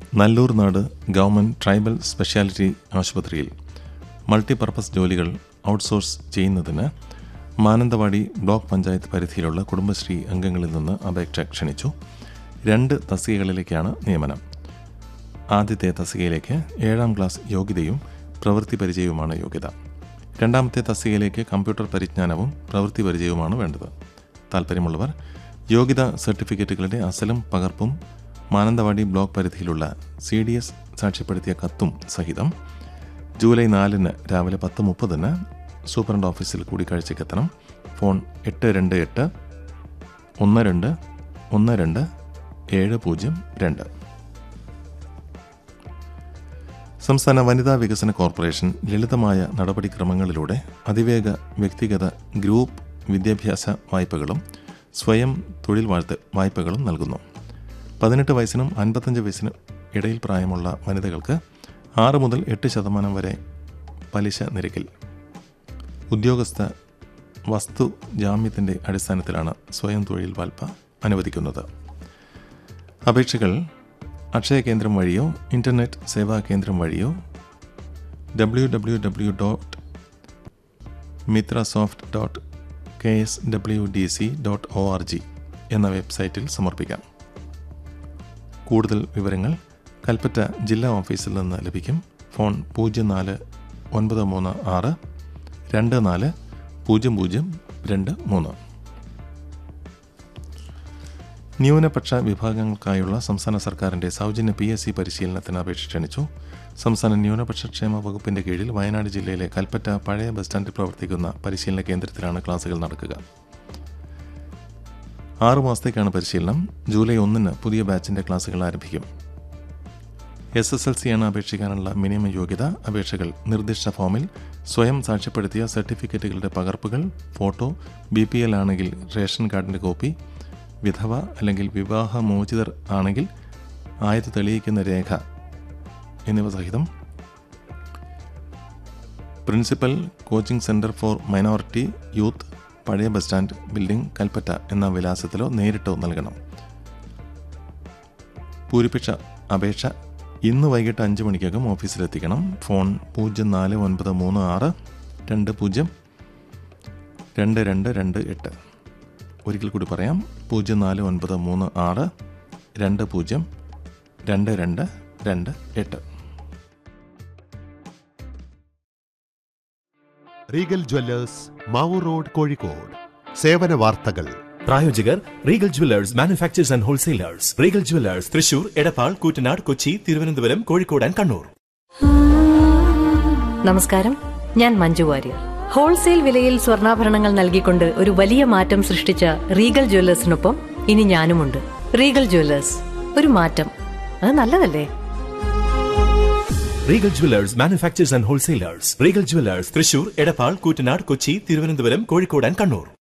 Nallur Nallurnad government tribal speciality ആശുപത്രിയിൽ multipurpose ജോലികൾ outsource ചെയ്യുന്നതിന് മാനന്തവാടി ബ്ലോക്ക് പഞ്ചായത്ത് പരിധിയിലുള്ള കുടുംബശ്രീ അംഗങ്ങളിൽ നിന്ന് അപേക്ഷ ക്ഷണിച്ചു രണ്ട് തസ്തികകളിലേക്കാണ് നിയമനം ആദ്യത്തെ തസ്തികയിലേക്ക് ഏഴാം ക്ലാസ് യോഗ്യതയും പ്രവൃത്തി പരിചയവുമാണ് യോഗ്യത രണ്ടാമത്തെ തസ്തികയിലേക്ക് കമ്പ്യൂട്ടർ പരിജ്ഞാനവും പ്രവൃത്തി പരിചയവുമാണ് വേണ്ടത് താല്പര്യമുള്ളവർ യോഗ്യത സർട്ടിഫിക്കറ്റുകളുടെ അസലും പകർപ്പും മാനന്തവാടി ബ്ലോക്ക് പരിധിയിലുള്ള സി ഡി എസ് സാക്ഷ്യപ്പെടുത്തിയ കത്തും സഹിതം ജൂലൈ നാലിന് രാവിലെ പത്ത് മുപ്പതിന് സൂപ്രണ്ട് ഓഫീസിൽ കൂടിക്കാഴ്ചയ്ക്കെത്തണം ഫോൺ എട്ട് രണ്ട് എട്ട് ഒന്ന് രണ്ട് ഒന്ന് രണ്ട് ഏഴ് പൂജ്യം രണ്ട് സംസ്ഥാന വനിതാ വികസന കോർപ്പറേഷൻ ലളിതമായ നടപടിക്രമങ്ങളിലൂടെ അതിവേഗ വ്യക്തിഗത ഗ്രൂപ്പ് വിദ്യാഭ്യാസ വായ്പകളും സ്വയം തൊഴിൽ വാഴ്ത്ത വായ്പകളും നൽകുന്നു പതിനെട്ട് വയസ്സിനും അൻപത്തഞ്ച് വയസ്സിനും ഇടയിൽ പ്രായമുള്ള വനിതകൾക്ക് ആറ് മുതൽ എട്ട് ശതമാനം വരെ പലിശ നിരക്കിൽ ഉദ്യോഗസ്ഥ വസ്തു ജാമ്യത്തിൻ്റെ അടിസ്ഥാനത്തിലാണ് സ്വയം തൊഴിൽ വായ്പ അനുവദിക്കുന്നത് അപേക്ഷകൾ അക്ഷയ കേന്ദ്രം വഴിയോ ഇൻ്റർനെറ്റ് സേവാ കേന്ദ്രം വഴിയോ W W W dot Mithra soft dot K S W D C dot O R G എന്ന വെബ്സൈറ്റിൽ സമർപ്പിക്കാം കൂടുതൽ വിവരങ്ങൾ കൽപ്പറ്റ ജില്ലാ ഓഫീസിൽ നിന്ന് ലഭിക്കും ഫോൺ പൂജ്യം നാല് ഒൻപത് മൂന്ന് ആറ് രണ്ട് നാല് പൂജ്യം പൂജ്യം രണ്ട് മൂന്ന് ന്യൂനപക്ഷ വിഭാഗങ്ങൾക്കായുള്ള സംസ്ഥാന സർക്കാരിൻ്റെ സൗജന്യ പി എസ് സി പരിശീലനത്തിന് അപേക്ഷ ക്ഷണിച്ചു സംസ്ഥാന ന്യൂനപക്ഷ ക്ഷേമ വകുപ്പിന്റെ കീഴിൽ വയനാട് ജില്ലയിലെ കൽപ്പറ്റ പഴയ ബസ് സ്റ്റാൻഡിൽ പ്രവർത്തിക്കുന്ന പരിശീലന കേന്ദ്രത്തിലാണ് ക്ലാസുകൾ നടക്കുക ആറു മാസത്തേക്കാണ് പരിശീലനം ജൂലൈ ഒന്നിന് പുതിയ ബാച്ചിന്റെ ക്ലാസുകൾ ആരംഭിക്കും എസ് എസ് എൽ സിയാണ് അപേക്ഷിക്കാനുള്ള മിനിമം യോഗ്യത അപേക്ഷകൾ നിർദ്ദിഷ്ട ഫോമിൽ സ്വയം സാക്ഷ്യപ്പെടുത്തിയ സർട്ടിഫിക്കറ്റുകളുടെ പകർപ്പുകൾ ഫോട്ടോ ബി പി എൽ ആണെങ്കിൽ റേഷൻ കാർഡിൻ്റെ കോപ്പി വിധവ അല്ലെങ്കിൽ വിവാഹമോചിതർ ആണെങ്കിൽ ആയത് തെളിയിക്കുന്ന രേഖ എന്നിവ സഹിതം principal coaching centre for minority youth പഴയ ബസ് സ്റ്റാൻഡ് ബിൽഡിംഗ് കൽപ്പറ്റ എന്ന വിലാസത്തിലോ നേരിട്ടോ നൽകണം പൂരിപ്പിച്ച അപേക്ഷ ഇന്ന് വൈകിട്ട് അഞ്ച് മണിക്കകം ഓഫീസിലെത്തിക്കണം ഫോൺ പൂജ്യം നാല് ഒൻപത് മൂന്ന് ആറ് രണ്ട് പൂജ്യം രണ്ട് രണ്ട് രണ്ട് എട്ട് ഒരിക്കൽ കൂടി പറയാം പൂജ്യം നാല് ഒൻപത് മൂന്ന് ആറ് രണ്ട് പൂജ്യം രണ്ട് രണ്ട് രണ്ട് എട്ട് Regal jewellers Mavoor road Kozhikode സേവന വാർത്തകൾ പ്രായോജകർ Regal jewellers manufacturers and wholesalers Regal jewellers Thrissur Edappal Koottanad Kochi Thiruvananthapuram Kozhikode and Kannur നമസ്കാരം ഞാൻ മഞ്ജു വാര്യർ ഹോൾസെയിൽ വിലയിൽ സ്വർണ്ണാഭരണങ്ങൾ നൽകിക്കൊണ്ട് ഒരു വലിയ മാറ്റം സൃഷ്ടിച്ച റീഗൽ ജ്വല്ലേഴ്സിനൊപ്പം ഇനി ഞാനുമുണ്ട് റീഗൽ ജ്വല്ലേഴ്സ് ഒരു മാറ്റം അത് നല്ലതല്ലേ Regal jewellers manufacturers and wholesalers Regal jewellers Thrissur Edappal Koottanad Kochi Thiruvananthapuram Kozhikode and Kannur